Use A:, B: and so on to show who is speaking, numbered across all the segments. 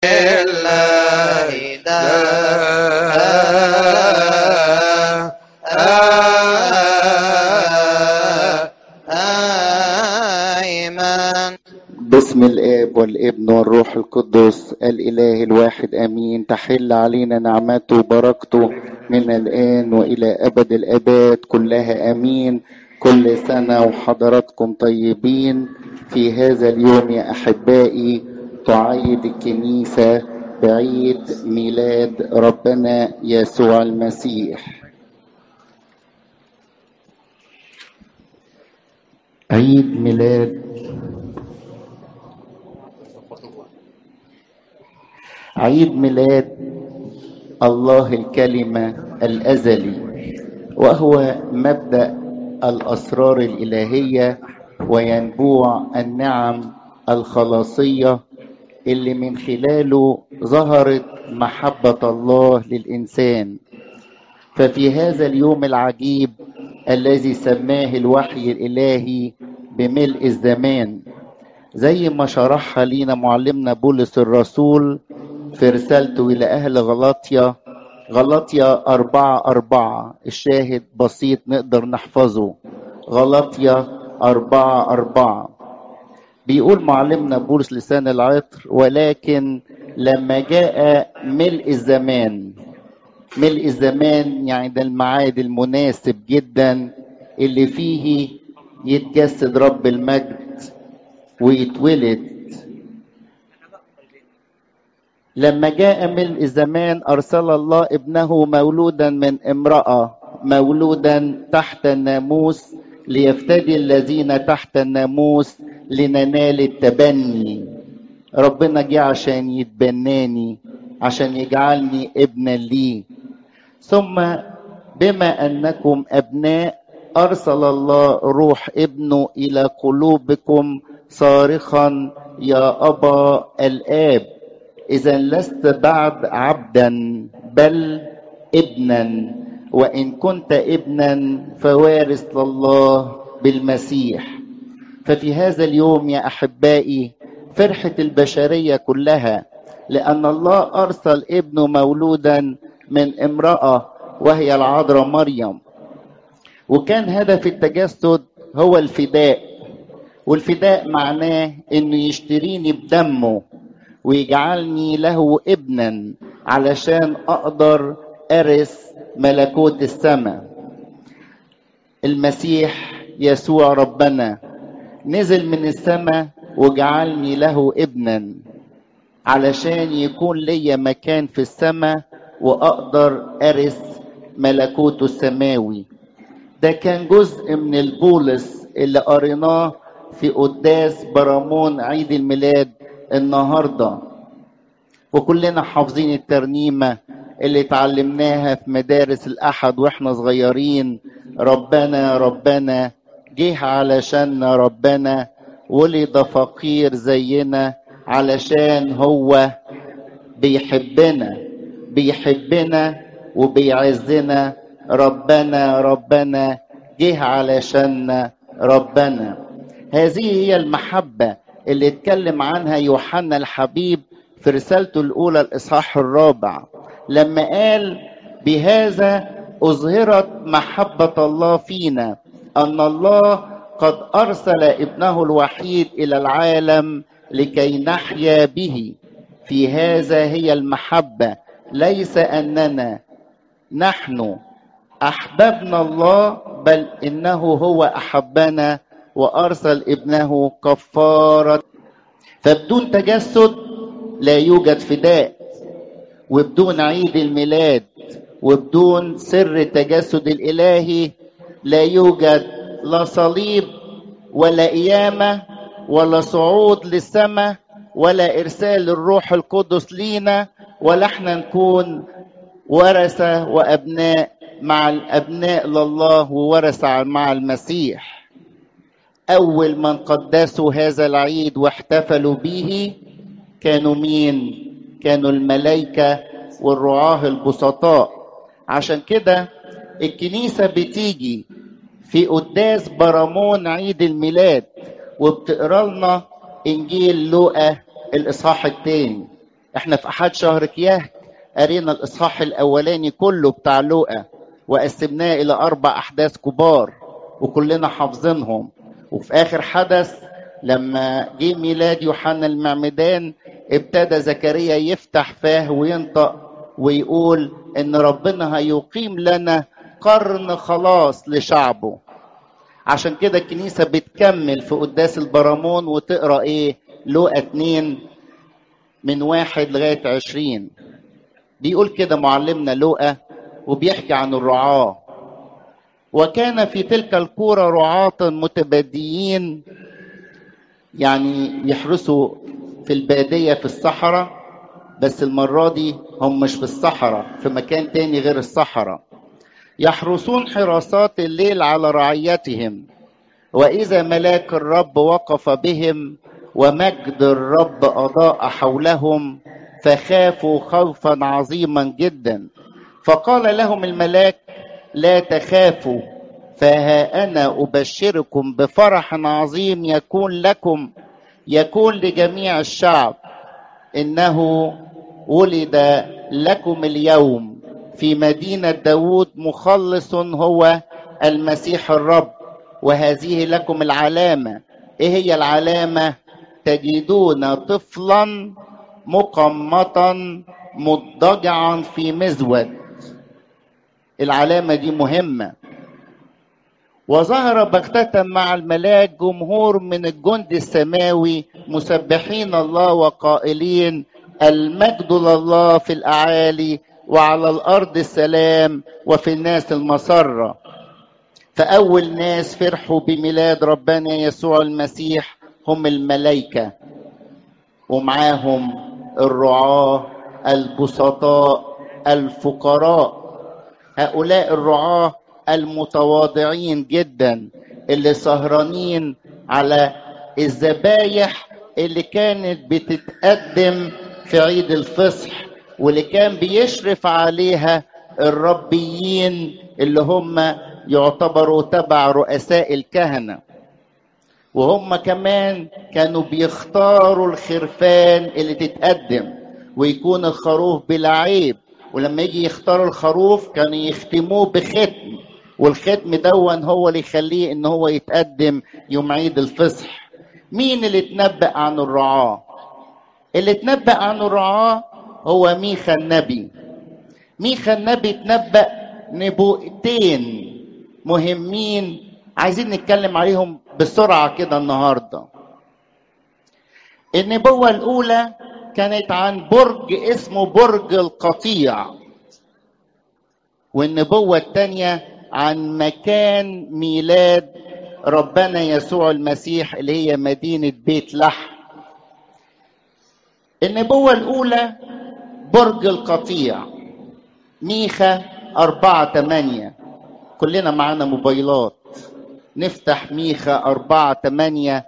A: الله دائما
B: باسم الاب والابن والروح القدس الاله الواحد امين تحل علينا نعمته وبركته من الان والى ابد الاباد كلها امين كل سنه وحضراتكم طيبين في هذا اليوم يا احبائي تعيد الكنيسه بعيد ميلاد ربنا يسوع المسيح عيد ميلاد عيد ميلاد الله الكلمة الأزلي وهو مبدأ الأسرار الإلهية وينبوع النعم الخلاصية اللي من خلاله ظهرت محبة الله للإنسان ففي هذا اليوم العجيب الذي سماه الوحي الإلهي بملء الزمان زي ما شرحها لينا معلمنا بولس الرسول في رسالته إلى أهل غلاطيا غلاطيا أربعة أربعة الشاهد بسيط نقدر نحفظه غلاطيا أربعة أربعة بيقول معلمنا بولس لسان العطر ولكن لما جاء ملء الزمان ملء الزمان يعني ده الميعاد المناسب جدا اللي فيه يتجسد رب المجد ويتولد لما جاء ملء الزمان أرسل الله ابنه مولودا من امرأة مولودا تحت الناموس ليفتدي الذين تحت الناموس لننال التبني ربنا جه عشان يتبناني عشان يجعلني ابنا ليه ثم بما انكم ابناء ارسل الله روح ابنه الى قلوبكم صارخا يا ابا الاب اذا لست بعد عبدا بل ابنا وان كنت ابنا فوارث لله بالمسيح ففي هذا اليوم يا احبائي فرحه البشريه كلها لان الله ارسل ابنه مولودا من امراه وهي العذراء مريم وكان هدف التجسد هو الفداء والفداء معناه انه يشتريني بدمه ويجعلني له ابنا علشان اقدر ارث ملكوت السماء المسيح يسوع ربنا نزل من السماء وجعلني له ابنا علشان يكون ليا مكان في السماء واقدر ارث ملكوته السماوي ده كان جزء من البولس اللي قريناه في قداس برامون عيد الميلاد النهارده وكلنا حافظين الترنيمه اللي اتعلمناها في مدارس الاحد واحنا صغيرين ربنا ربنا جه علشان ربنا ولد فقير زينا علشان هو بيحبنا بيحبنا وبيعزنا ربنا ربنا جه علشان ربنا هذه هي المحبة اللي اتكلم عنها يوحنا الحبيب في رسالته الأولى الإصحاح الرابع لما قال بهذا أظهرت محبة الله فينا أن الله قد أرسل ابنه الوحيد إلى العالم لكي نحيا به في هذا هي المحبة ليس أننا نحن أحببنا الله بل إنه هو أحبنا وأرسل ابنه كفارة فبدون تجسد لا يوجد فداء وبدون عيد الميلاد وبدون سر التجسد الإلهي لا يوجد لا صليب ولا قيامة ولا صعود للسماء ولا إرسال الروح القدس لينا ولا احنا نكون ورثة وأبناء مع الأبناء لله وورثة مع المسيح أول من قدسوا هذا العيد واحتفلوا به كانوا مين؟ كانوا الملائكة والرعاة البسطاء عشان كده الكنيسة بتيجي في قداس برامون عيد الميلاد وبتقرا لنا انجيل لوقا الاصحاح الثاني احنا في احد شهر كياه قرينا الاصحاح الاولاني كله بتاع لوقا وقسمناه الى اربع احداث كبار وكلنا حافظينهم وفي اخر حدث لما جه ميلاد يوحنا المعمدان ابتدى زكريا يفتح فاه وينطق ويقول ان ربنا هيقيم لنا قرن خلاص لشعبه عشان كده الكنيسة بتكمل في قداس البرامون وتقرا ايه لوقا اتنين من واحد لغاية عشرين بيقول كده معلمنا لوقا وبيحكي عن الرعاة وكان في تلك القرى رعاة متباديين يعني يحرسوا في البادية في الصحراء بس المرة دي هم مش في الصحراء في مكان تاني غير الصحراء يحرسون حراسات الليل على رعيتهم وإذا ملاك الرب وقف بهم ومجد الرب أضاء حولهم فخافوا خوفا عظيما جدا فقال لهم الملاك لا تخافوا فها أنا أبشركم بفرح عظيم يكون لكم يكون لجميع الشعب إنه ولد لكم اليوم في مدينة داود مخلص هو المسيح الرب وهذه لكم العلامة إيه هي العلامة تجدون طفلا مقمطا مضطجعا في مزود العلامة دي مهمة وظهر بغتة مع الملاك جمهور من الجند السماوي مسبحين الله وقائلين المجد لله في الأعالي وعلى الأرض السلام وفي الناس المسرة فأول ناس فرحوا بميلاد ربنا يسوع المسيح هم الملائكة ومعاهم الرعاة البسطاء الفقراء هؤلاء الرعاة المتواضعين جدا اللي سهرانين على الذبايح اللي كانت بتتقدم في عيد الفصح واللي كان بيشرف عليها الربيين اللي هم يعتبروا تبع رؤساء الكهنة وهم كمان كانوا بيختاروا الخرفان اللي تتقدم ويكون الخروف بلا عيب ولما يجي يختاروا الخروف كانوا يختموه بختم والختم دون هو اللي يخليه ان هو يتقدم يوم عيد الفصح مين اللي اتنبأ عن الرعاة اللي اتنبأ عن الرعاة هو ميخا النبي ميخا النبي اتنبأ نبوءتين مهمين عايزين نتكلم عليهم بسرعة كده النهاردة النبوة الأولى كانت عن برج اسمه برج القطيع والنبوة الثانية عن مكان ميلاد ربنا يسوع المسيح اللي هي مدينة بيت لحم النبوة الأولى برج القطيع ميخا أربعة تمانية كلنا معانا موبايلات نفتح ميخا أربعة تمانية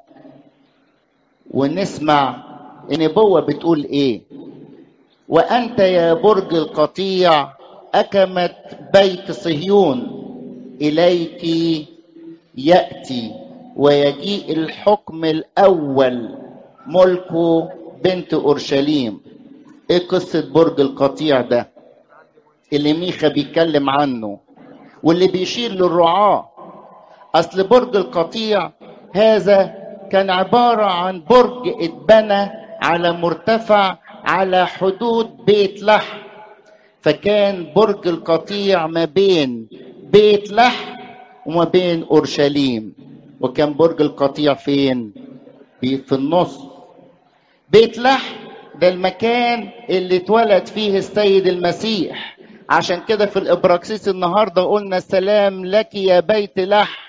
B: ونسمع النبوة بتقول إيه وأنت يا برج القطيع أكمت بيت صهيون إليك يأتي ويجيء الحكم الأول ملك بنت أورشليم إيه قصة برج القطيع ده اللي ميخا بيتكلم عنه واللي بيشير للرعاة أصل برج القطيع هذا كان عبارة عن برج اتبنى على مرتفع على حدود بيت لحم فكان برج القطيع ما بين بيت لحم وما بين اورشليم وكان برج القطيع فين في النص بيت لحم ده المكان اللي اتولد فيه السيد المسيح عشان كده في الابراكسيس النهارده قلنا السلام لك يا بيت لحم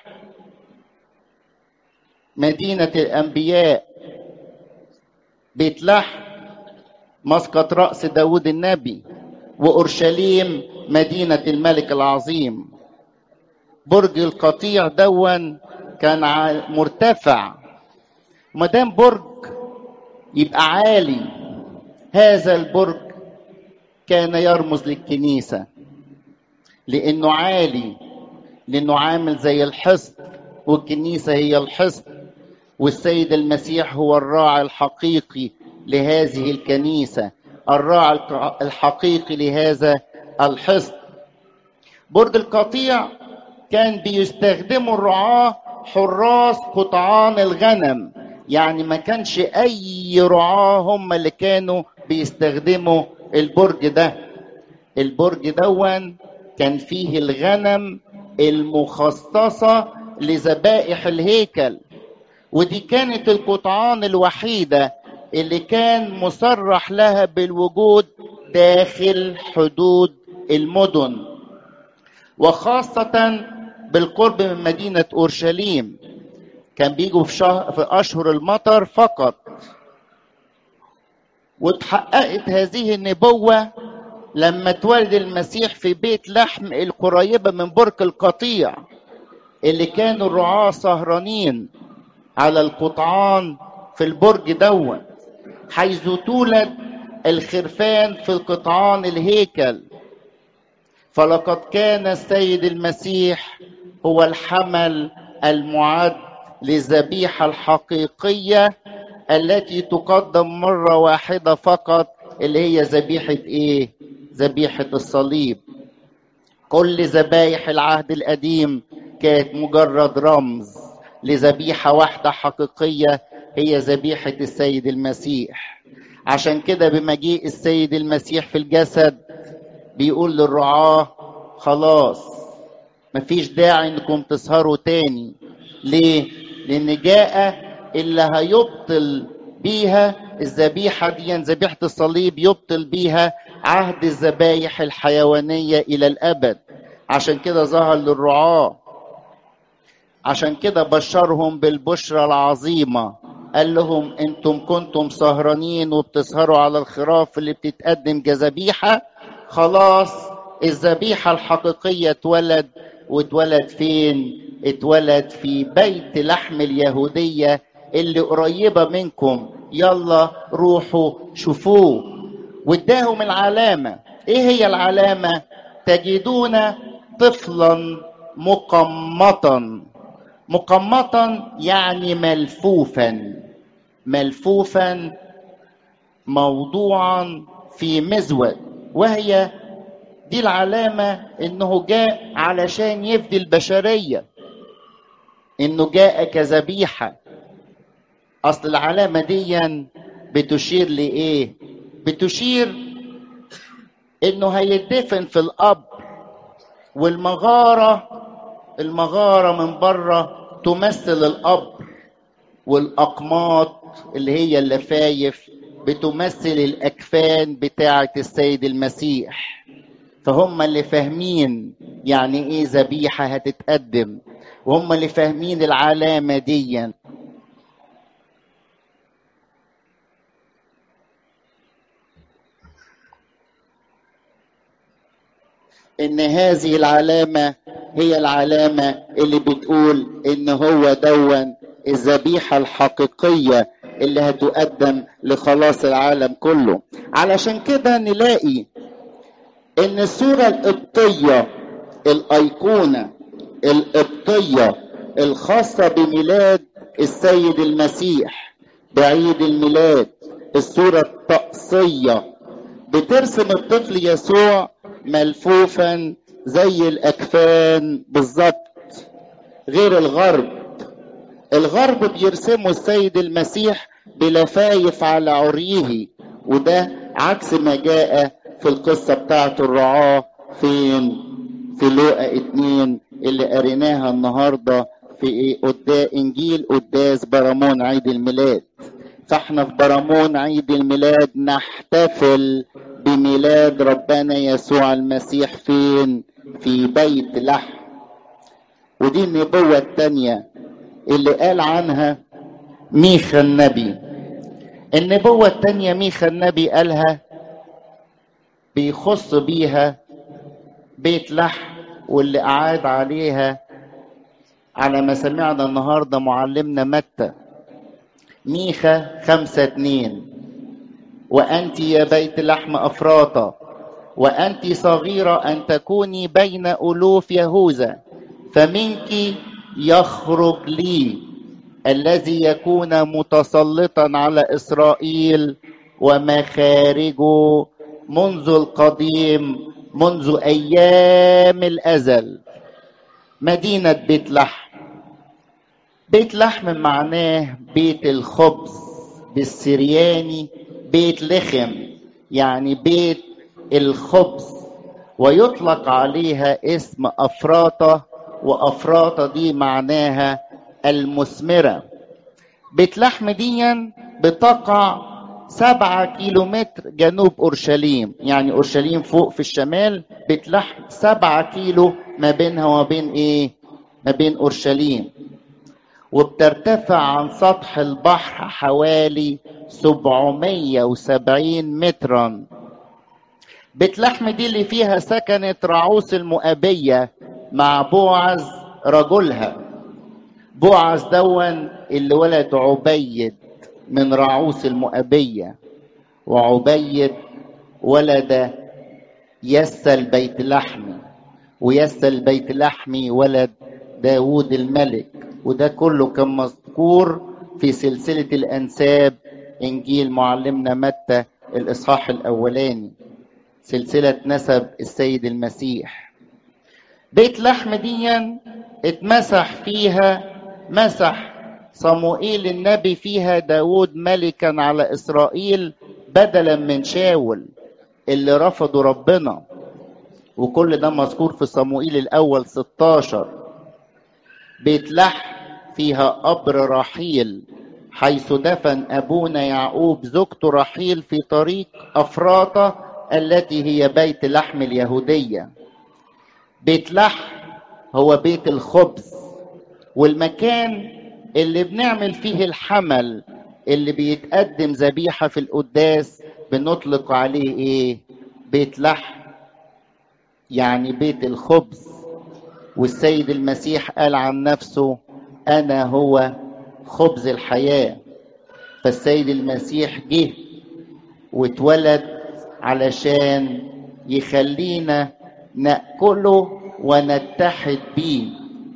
B: مدينة الأنبياء بيت لحم مسقط رأس داود النبي وأورشليم مدينة الملك العظيم برج القطيع دون كان مرتفع مدام برج يبقى عالي هذا البرج كان يرمز للكنيسة لأنه عالي لأنه عامل زي الحصن والكنيسة هي الحصن والسيد المسيح هو الراعي الحقيقي لهذه الكنيسة الراعي الحقيقي لهذا الحصن برج القطيع كان بيستخدموا الرعاة حراس قطعان الغنم يعني ما كانش اي رعاة هم اللي كانوا بيستخدموا البرج ده البرج دون كان فيه الغنم المخصصة لذبائح الهيكل ودي كانت القطعان الوحيدة اللي كان مصرح لها بالوجود داخل حدود المدن وخاصة بالقرب من مدينة أورشليم كان بيجوا في, شهر في أشهر المطر فقط وتحققت هذه النبوة لما اتولد المسيح في بيت لحم القريبة من برك القطيع اللي كانوا الرعاة سهرانين على القطعان في البرج دون حيث تولد الخرفان في القطعان الهيكل فلقد كان السيد المسيح هو الحمل المعد للذبيحة الحقيقية التي تقدم مرة واحدة فقط اللي هي ذبيحة ايه؟ ذبيحة الصليب. كل ذبايح العهد القديم كانت مجرد رمز لذبيحة واحدة حقيقية هي ذبيحة السيد المسيح. عشان كده بمجيء السيد المسيح في الجسد بيقول للرعاة خلاص مفيش داعي انكم تسهروا تاني ليه؟ لأن جاء اللي هيبطل بيها الذبيحة دي ذبيحة الصليب يبطل بيها عهد الذبايح الحيوانية إلى الأبد عشان كده ظهر للرعاة عشان كده بشرهم بالبشرى العظيمة قال لهم انتم كنتم سهرانين وبتسهروا على الخراف اللي بتتقدم كذبيحة خلاص الذبيحة الحقيقية اتولد واتولد فين اتولد في بيت لحم اليهودية اللي قريبة منكم يلا روحوا شوفوه واداهم العلامة ايه هي العلامة تجدون طفلا مقمطا مقمطا يعني ملفوفا ملفوفا موضوعا في مزود وهي دي العلامة انه جاء علشان يفدي البشرية انه جاء كذبيحة اصل العلامة دي بتشير لايه بتشير انه هيدفن في القبر والمغارة المغارة من بره تمثل القبر والأقماط اللي هي اللفايف بتمثل الأكفان بتاعة السيد المسيح فهم اللي فاهمين يعني ايه ذبيحة هتتقدم وهم اللي فاهمين العلامة دي ان هذه العلامة هي العلامة اللي بتقول ان هو دون الذبيحة الحقيقية اللي هتقدم لخلاص العالم كله علشان كده نلاقي ان الصورة القبطية الايقونة القبطية الخاصة بميلاد السيد المسيح بعيد الميلاد الصورة الطقسية بترسم الطفل يسوع ملفوفا زي الاكفان بالظبط غير الغرب الغرب بيرسموا السيد المسيح بلفايف على عريه وده عكس ما جاء في القصة بتاعة الرعاة فين في لوقا اتنين اللي قريناها النهاردة في قداس انجيل قداس برامون عيد الميلاد فاحنا في برامون عيد الميلاد نحتفل بميلاد ربنا يسوع المسيح فين في بيت لحم ودي النبوة التانية اللي قال عنها ميخا النبي النبوة التانية ميخا النبي قالها بيخص بيها بيت لحم واللي أعاد عليها على ما سمعنا النهاردة معلمنا متى ميخا خمسة اتنين وأنت يا بيت لحم أفراطة وأنت صغيرة أن تكوني بين ألوف يهوذا فمنك يخرج لي الذي يكون متسلطا على إسرائيل ومخارجه منذ القديم منذ ايام الازل مدينه بيت لحم بيت لحم معناه بيت الخبز بالسرياني بيت لخم يعني بيت الخبز ويطلق عليها اسم افراطه وافراطه دي معناها المثمره بيت لحم ديا بتقع سبعة كيلو متر جنوب أورشليم يعني أورشليم فوق في الشمال بيت لحم سبعة كيلو ما بينها وما بين إيه ما بين أورشليم وبترتفع عن سطح البحر حوالي 770 مترا بيت لحم دي اللي فيها سكنت رعوس المؤبية مع بوعز رجلها بوعز دون اللي ولد عبيد من رعوس المؤبية وعبيد ولد يس البيت لحمي ويس البيت لحمي ولد داود الملك وده كله كان مذكور في سلسلة الأنساب إنجيل معلمنا متى الإصحاح الأولاني سلسلة نسب السيد المسيح بيت لحم ديا اتمسح فيها مسح صموئيل النبي فيها داود ملكا على إسرائيل بدلا من شاول اللي رفضوا ربنا وكل ده مذكور في صموئيل الأول 16 بيت لحم فيها قبر رحيل حيث دفن أبونا يعقوب زوجته رحيل في طريق أفراطة التي هي بيت لحم اليهودية بيت لحم هو بيت الخبز والمكان اللي بنعمل فيه الحمل اللي بيتقدم ذبيحة في القداس بنطلق عليه ايه بيت لحم يعني بيت الخبز والسيد المسيح قال عن نفسه انا هو خبز الحياه فالسيد المسيح جه واتولد علشان يخلينا ناكله ونتحد بيه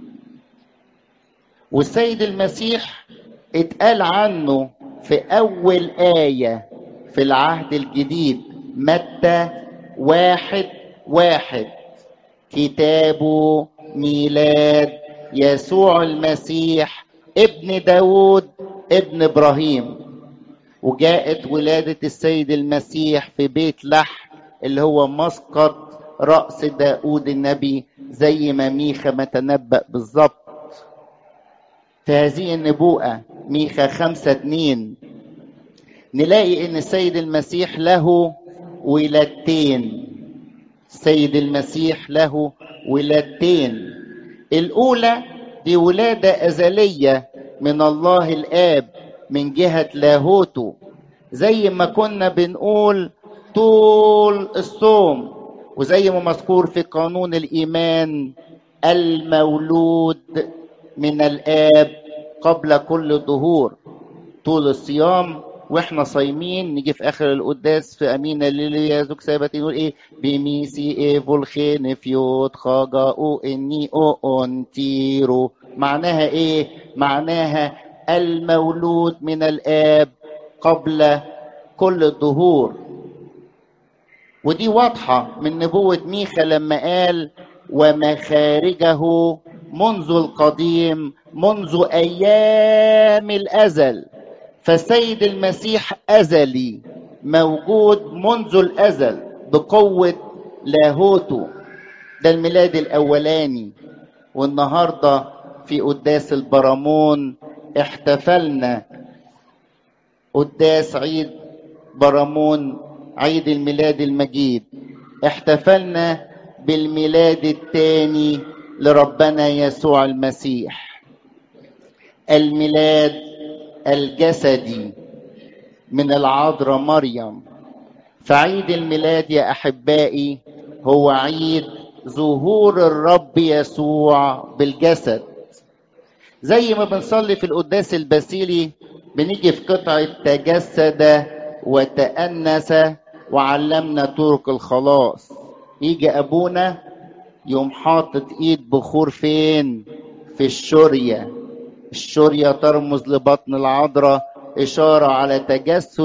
B: والسيد المسيح اتقال عنه في اول ايه في العهد الجديد متى واحد واحد كتابه ميلاد يسوع المسيح ابن داود ابن ابراهيم وجاءت ولادة السيد المسيح في بيت لحم اللي هو مسقط رأس داود النبي زي ما ميخا ما تنبأ بالظبط في هذه النبوءة ميخا خمسة اتنين نلاقي ان السيد المسيح له ولادتين السيد المسيح له ولادتين الأولى دي ولادة أزلية من الله الآب من جهة لاهوته زي ما كنا بنقول طول الصوم وزي ما مذكور في قانون الإيمان المولود من الآب قبل كل ظهور طول الصيام واحنا صايمين نيجي في اخر القداس في امينه ليليا زوج سابت نقول ايه بميسي ايفول خين فيوت خاجا او اني او انتيرو معناها ايه معناها المولود من الاب قبل كل الظهور ودي واضحة من نبوة ميخا لما قال ومخارجه منذ القديم منذ أيام الأزل فالسيد المسيح أزلي موجود منذ الأزل بقوة لاهوته ده الميلاد الأولاني والنهاردة في قداس البرامون احتفلنا قداس عيد برامون عيد الميلاد المجيد احتفلنا بالميلاد الثاني لربنا يسوع المسيح الميلاد الجسدي من العذراء مريم فعيد الميلاد يا احبائي هو عيد ظهور الرب يسوع بالجسد زي ما بنصلي في القداس الباسيلي بنيجي في قطعة تجسد وتأنس وعلمنا طرق الخلاص يجي أبونا يوم حاطط إيد بخور فين في الشورية الشورية ترمز لبطن العذراء إشارة على تجسد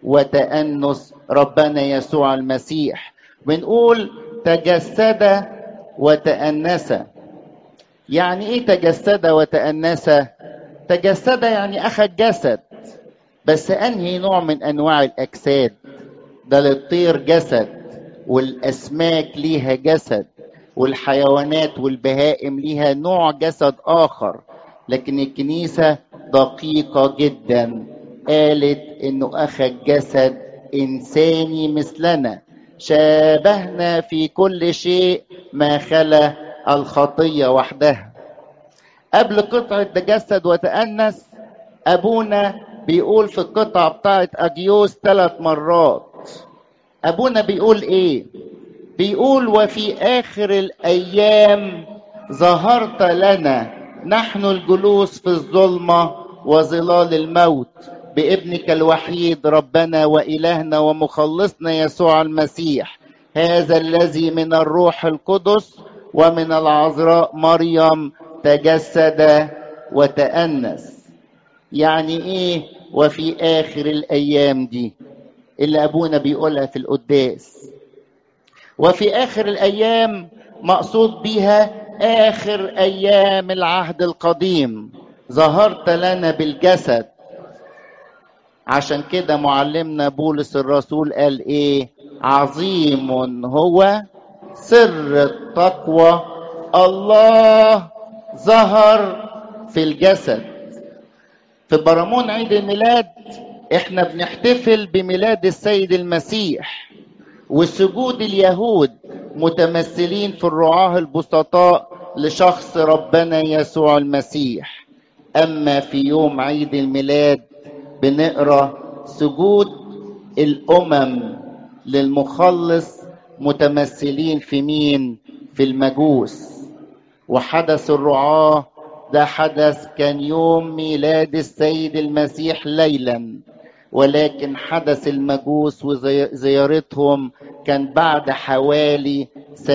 B: وتأنس ربنا يسوع المسيح بنقول تجسد وتأنس يعني ايه تجسد وتأنس تجسد يعني اخذ جسد بس انهي نوع من انواع الاجساد ده للطير جسد والاسماك ليها جسد والحيوانات والبهائم ليها نوع جسد اخر لكن الكنيسه دقيقه جدا قالت انه اخذ جسد انساني مثلنا شابهنا في كل شيء ما خلا الخطيه وحدها قبل قطعه تجسد وتأنس ابونا بيقول في القطعه بتاعت اجيوس ثلاث مرات ابونا بيقول ايه بيقول وفي اخر الايام ظهرت لنا نحن الجلوس في الظلمه وظلال الموت بابنك الوحيد ربنا والهنا ومخلصنا يسوع المسيح هذا الذي من الروح القدس ومن العذراء مريم تجسد وتأنس يعني ايه وفي اخر الايام دي اللي ابونا بيقولها في القداس وفي اخر الايام مقصود بها اخر ايام العهد القديم ظهرت لنا بالجسد عشان كده معلمنا بولس الرسول قال ايه عظيم هو سر التقوى الله ظهر في الجسد في برامون عيد الميلاد احنا بنحتفل بميلاد السيد المسيح وسجود اليهود متمثلين في الرعاة البسطاء لشخص ربنا يسوع المسيح اما في يوم عيد الميلاد بنقرا سجود الامم للمخلص متمثلين في مين في المجوس وحدث الرعاه ده حدث كان يوم ميلاد السيد المسيح ليلا ولكن حدث المجوس وزيارتهم كان بعد حوالي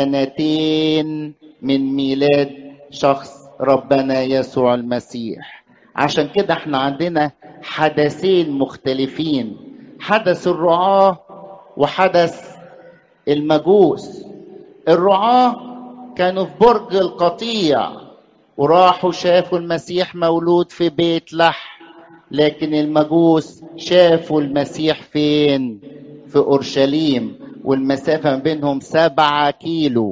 B: سنتين من ميلاد شخص ربنا يسوع المسيح عشان كده احنا عندنا حدثين مختلفين حدث الرعاة وحدث المجوس الرعاة كانوا في برج القطيع وراحوا شافوا المسيح مولود في بيت لحم لكن المجوس شافوا المسيح فين في اورشليم والمسافه بينهم سبعة كيلو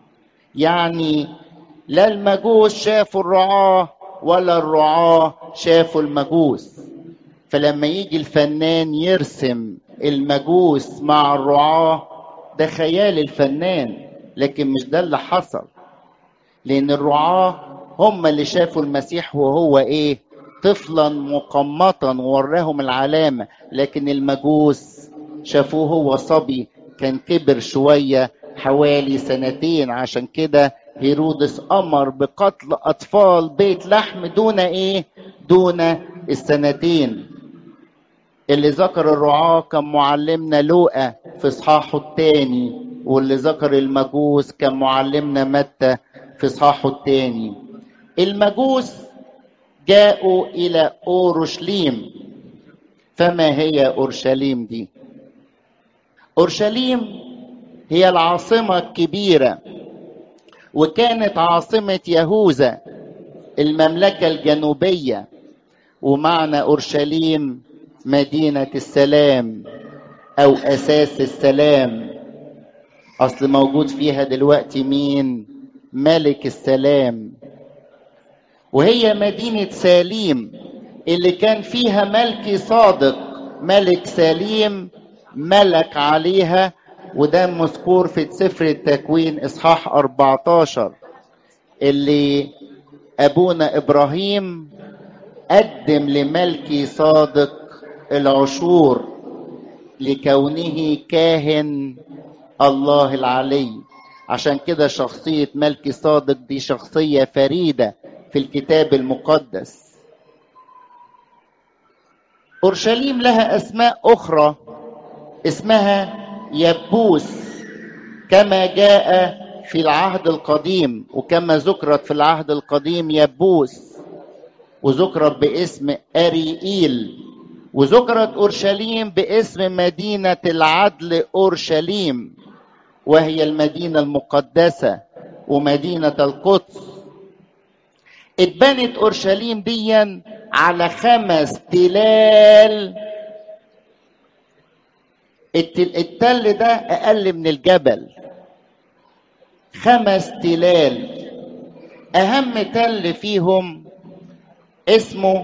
B: يعني لا المجوس شافوا الرعاه ولا الرعاه شافوا المجوس فلما يجي الفنان يرسم المجوس مع الرعاه ده خيال الفنان لكن مش ده اللي حصل لان الرعاه هم اللي شافوا المسيح وهو ايه طفلا مقمطا ووراهم العلامة لكن المجوس شافوه هو صبي كان كبر شوية حوالي سنتين عشان كده هيرودس أمر بقتل أطفال بيت لحم دون إيه؟ دون السنتين اللي ذكر الرعاة كان معلمنا لوقا في إصحاحه الثاني واللي ذكر المجوس كان معلمنا متى في إصحاحه الثاني المجوس جاءوا الى اورشليم فما هي اورشليم دي اورشليم هي العاصمه الكبيره وكانت عاصمه يهوذا المملكه الجنوبيه ومعنى اورشليم مدينه السلام او اساس السلام اصل موجود فيها دلوقتي مين ملك السلام وهي مدينة ساليم اللي كان فيها ملك صادق ملك سليم ملك عليها وده مذكور في سفر التكوين إصحاح 14 اللي أبونا إبراهيم قدم لملكي صادق العشور لكونه كاهن الله العلي عشان كده شخصية ملكي صادق دي شخصية فريدة في الكتاب المقدس اورشليم لها اسماء اخرى اسمها يبوس كما جاء في العهد القديم وكما ذكرت في العهد القديم يبوس وذكرت باسم اريئيل وذكرت اورشليم باسم مدينه العدل اورشليم وهي المدينه المقدسه ومدينه القدس اتبنت اورشليم ديا على خمس تلال التل, التل ده اقل من الجبل خمس تلال اهم تل فيهم اسمه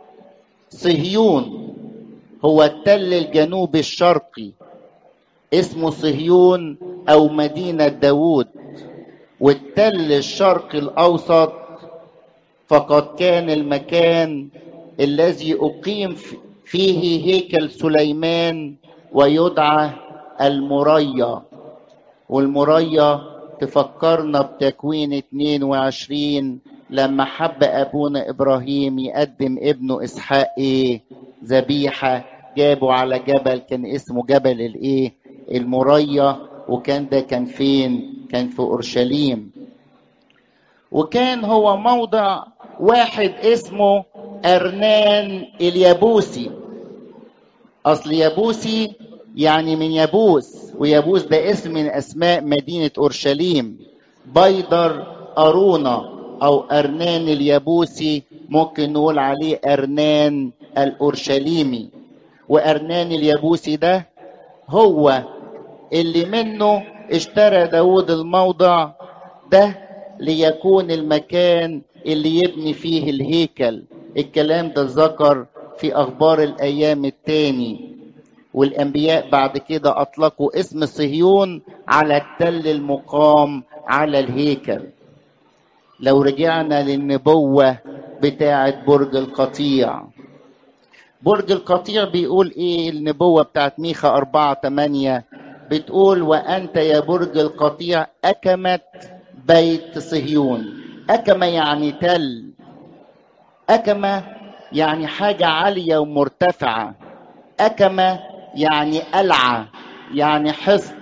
B: صهيون هو التل الجنوبي الشرقي اسمه صهيون او مدينة داوود والتل الشرقي الاوسط فقد كان المكان الذي اقيم فيه هيكل سليمان ويدعى المريا والمريا تفكرنا بتكوين 22 لما حب ابونا ابراهيم يقدم ابنه اسحاق ايه ذبيحه جابوا على جبل كان اسمه جبل الايه المريا وكان ده كان فين كان في اورشليم وكان هو موضع واحد اسمه ارنان اليابوسي اصل يابوسي يعني من يابوس ويابوس ده اسم من اسماء مدينه اورشليم بيدر ارونا او ارنان اليابوسي ممكن نقول عليه ارنان الاورشليمي وارنان اليابوسي ده هو اللي منه اشترى داود الموضع ده ليكون المكان اللي يبني فيه الهيكل الكلام ده ذكر في اخبار الايام التاني والانبياء بعد كده اطلقوا اسم صهيون على التل المقام على الهيكل لو رجعنا للنبوة بتاعة برج القطيع برج القطيع بيقول ايه النبوة بتاعت ميخا أربعة تمانية بتقول وأنت يا برج القطيع أكمت بيت صهيون أكمة يعني تل أكمة يعني حاجة عالية ومرتفعة أكمة يعني قلعة يعني حصن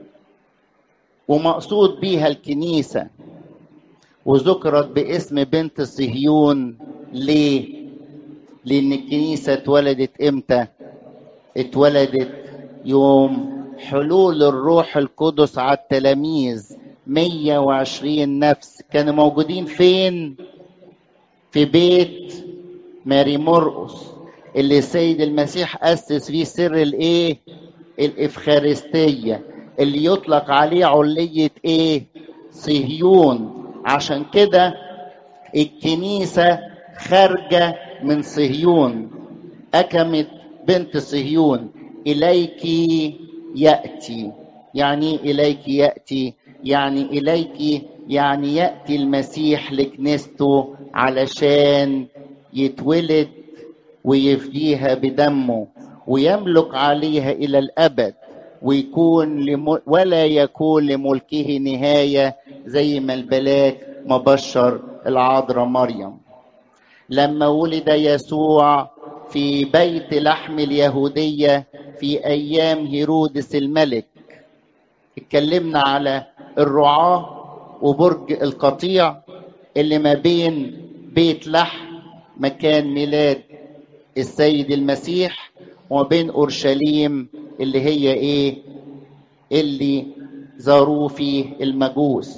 B: ومقصود بيها الكنيسة وذكرت باسم بنت صهيون ليه؟ لأن الكنيسة اتولدت إمتى؟ اتولدت يوم حلول الروح القدس على التلاميذ 120 نفس كانوا موجودين فين؟ في بيت ماري مرقس اللي السيد المسيح أسس فيه سر الإيه؟ الإفخارستية اللي يطلق عليه علية إيه؟ صهيون عشان كده الكنيسة خارجة من صهيون أكمت بنت صهيون إليك يأتي يعني إليك يأتي يعني إليك يعني يأتي المسيح لكنيسته علشان يتولد ويفديها بدمه ويملك عليها إلى الأبد ويكون لم... ولا يكون لملكه نهاية زي ما البلاك مبشر العذراء مريم لما ولد يسوع في بيت لحم اليهودية في أيام هيرودس الملك اتكلمنا على الرعاة وبرج القطيع اللي ما بين بيت لحم مكان ميلاد السيد المسيح وما بين أورشليم اللي هي ايه اللي زاروه فيه المجوس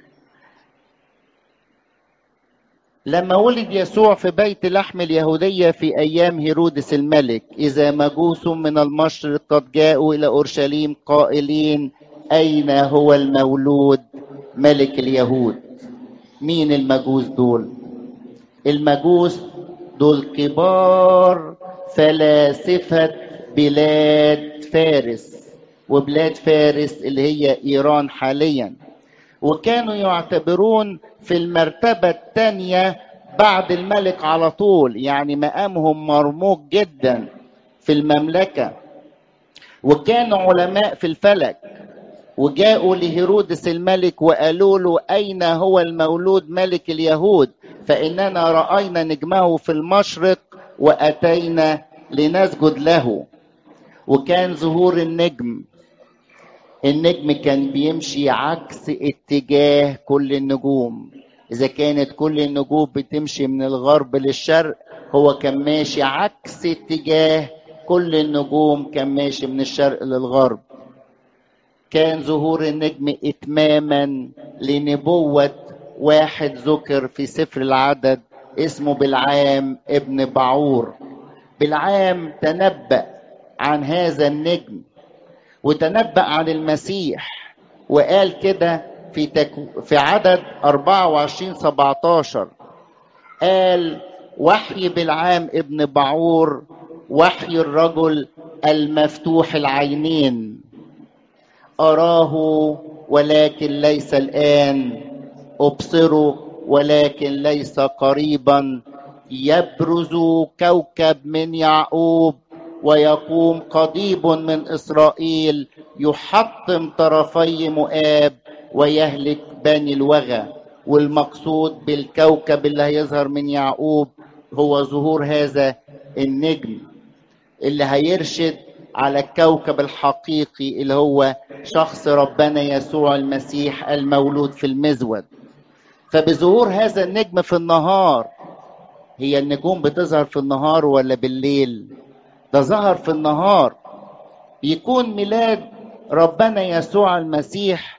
B: لما ولد يسوع في بيت لحم اليهودية في أيام هيرودس الملك إذا مجوس من المشرق قد جاءوا إلى أورشليم قائلين أين هو المولود ملك اليهود مين المجوس دول المجوس دول كبار فلاسفة بلاد فارس وبلاد فارس اللي هي ايران حاليا وكانوا يعتبرون في المرتبه الثانيه بعد الملك على طول يعني مقامهم مرموق جدا في المملكه وكانوا علماء في الفلك وجاءوا لهيرودس الملك وقالوا له اين هو المولود ملك اليهود فاننا راينا نجمه في المشرق واتينا لنسجد له وكان ظهور النجم النجم كان بيمشي عكس اتجاه كل النجوم اذا كانت كل النجوم بتمشي من الغرب للشرق هو كان ماشي عكس اتجاه كل النجوم كان ماشي من الشرق للغرب كان ظهور النجم اتماما لنبوة واحد ذكر في سفر العدد اسمه بالعام ابن بعور بالعام تنبأ عن هذا النجم وتنبأ عن المسيح وقال كده في تكو في عدد 24 17 قال وحي بالعام ابن بعور وحي الرجل المفتوح العينين أراه ولكن ليس الآن أبصره ولكن ليس قريبا يبرز كوكب من يعقوب ويقوم قضيب من إسرائيل يحطم طرفي مؤاب ويهلك بني الوغى والمقصود بالكوكب اللي هيظهر من يعقوب هو ظهور هذا النجم اللي هيرشد على الكوكب الحقيقي اللي هو شخص ربنا يسوع المسيح المولود في المزود فبظهور هذا النجم في النهار هي النجوم بتظهر في النهار ولا بالليل ده ظهر في النهار يكون ميلاد ربنا يسوع المسيح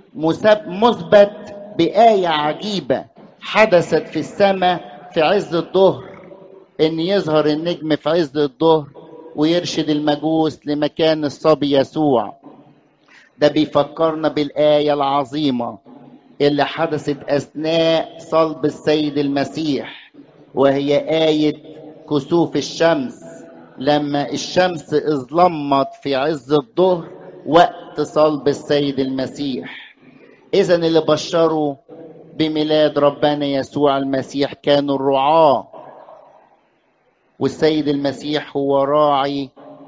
B: مثبت بآية عجيبة حدثت في السماء في عز الظهر ان يظهر النجم في عز الظهر ويرشد المجوس لمكان الصبي يسوع ده بيفكرنا بالآية العظيمة اللي حدثت أثناء صلب السيد المسيح وهي آية كسوف الشمس لما الشمس اظلمت في عز الظهر وقت صلب السيد المسيح إذا اللي بشروا بميلاد ربنا يسوع المسيح كانوا الرعاه والسيد المسيح هو راعي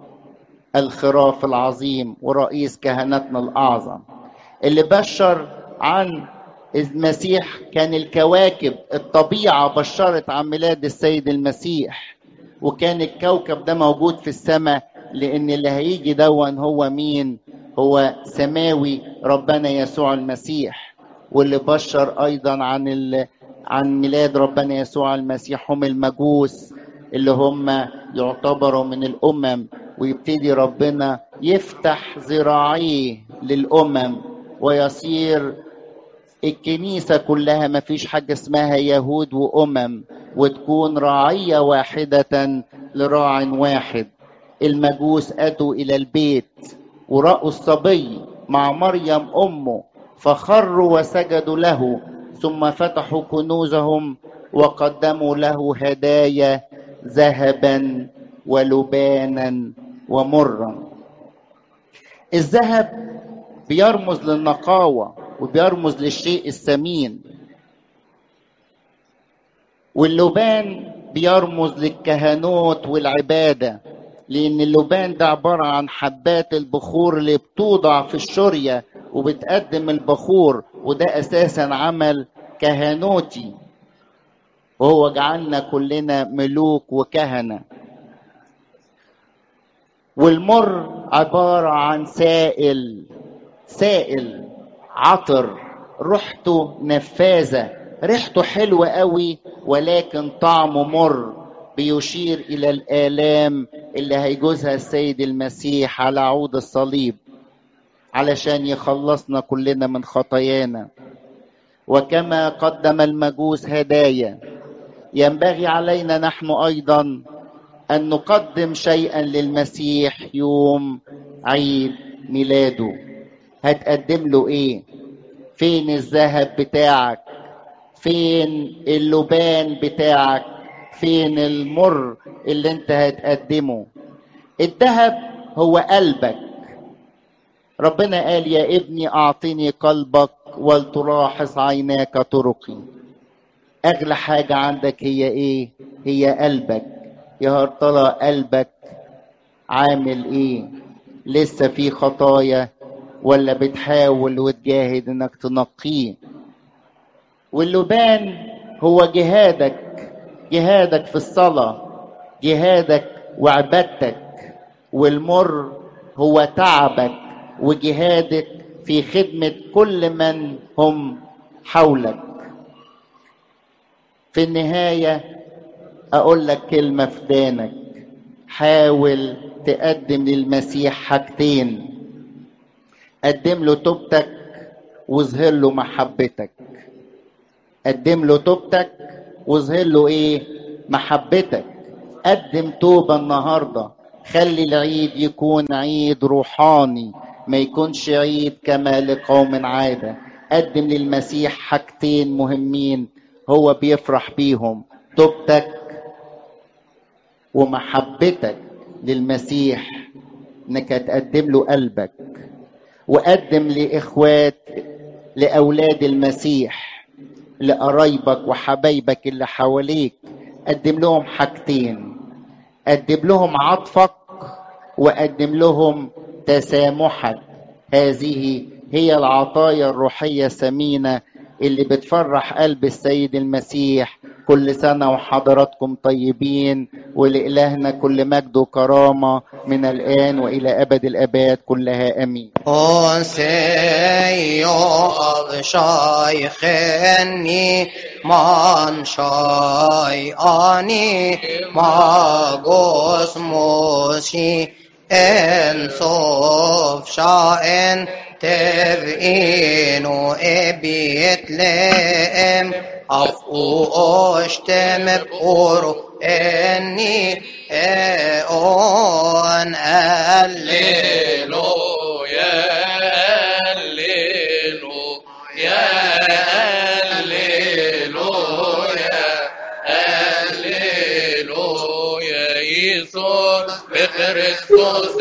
B: الخراف العظيم ورئيس كهنتنا الأعظم اللي بشر عن المسيح كان الكواكب الطبيعة بشرت عن ميلاد السيد المسيح وكان الكوكب ده موجود في السماء لأن اللي هيجي دون هو مين هو سماوي ربنا يسوع المسيح واللي بشر أيضا عن ال... عن ميلاد ربنا يسوع المسيح هم المجوس اللي هم يعتبروا من الامم ويبتدي ربنا يفتح ذراعيه للامم ويصير الكنيسة كلها ما فيش حاجة اسمها يهود وأمم وتكون راعية واحدة لراع واحد المجوس أتوا إلى البيت ورأوا الصبي مع مريم أمه فخروا وسجدوا له ثم فتحوا كنوزهم وقدموا له هدايا ذهبا ولبانا ومرا الذهب بيرمز للنقاوة وبيرمز للشيء الثمين واللبان بيرمز للكهنوت والعبادة لأن اللبان ده عبارة عن حبات البخور اللي بتوضع في الشرية وبتقدم البخور وده أساسا عمل كهنوتي وهو جعلنا كلنا ملوك وكهنة والمر عبارة عن سائل سائل عطر ريحته نفاذة ريحته حلوة قوي ولكن طعمه مر بيشير إلى الآلام اللي هيجوزها السيد المسيح على عود الصليب علشان يخلصنا كلنا من خطايانا وكما قدم المجوس هدايا ينبغي علينا نحن ايضا ان نقدم شيئا للمسيح يوم عيد ميلاده هتقدم له ايه فين الذهب بتاعك فين اللبان بتاعك فين المر اللي انت هتقدمه الذهب هو قلبك ربنا قال يا ابني اعطني قلبك ولتلاحظ عيناك طرقي اغلى حاجه عندك هي ايه هي قلبك يا ترى قلبك عامل ايه لسه في خطايا ولا بتحاول وتجاهد انك تنقيه واللبان هو جهادك جهادك في الصلاه جهادك وعبادتك والمر هو تعبك وجهادك في خدمه كل من هم حولك في النهايه اقول لك كلمة في دانك حاول تقدم للمسيح حاجتين قدم له توبتك واظهر له محبتك قدم له توبتك واظهر له ايه محبتك قدم توبة النهاردة خلي العيد يكون عيد روحاني ما يكونش عيد كما لقوم عادة قدم للمسيح حاجتين مهمين هو بيفرح بيهم توبتك ومحبتك للمسيح انك تقدم له قلبك وقدم لاخوات لاولاد المسيح لقرايبك وحبايبك اللي حواليك قدم لهم حاجتين قدم لهم عطفك وقدم لهم تسامحك هذه هي العطايا الروحية الثمينة اللي بتفرح قلب السيد المسيح كل سنة وحضراتكم طيبين ولإلهنا كل مجد وكرامة من الآن وإلى أبد الأباد كلها أمين
A: Hon säger av shaykheni man shayani magos moshi en sof shaen tev'inu ebit le'em afu oshtem b'uru eni eon
C: هللويا هللويا هللويا هللويا يسوع بخريستوس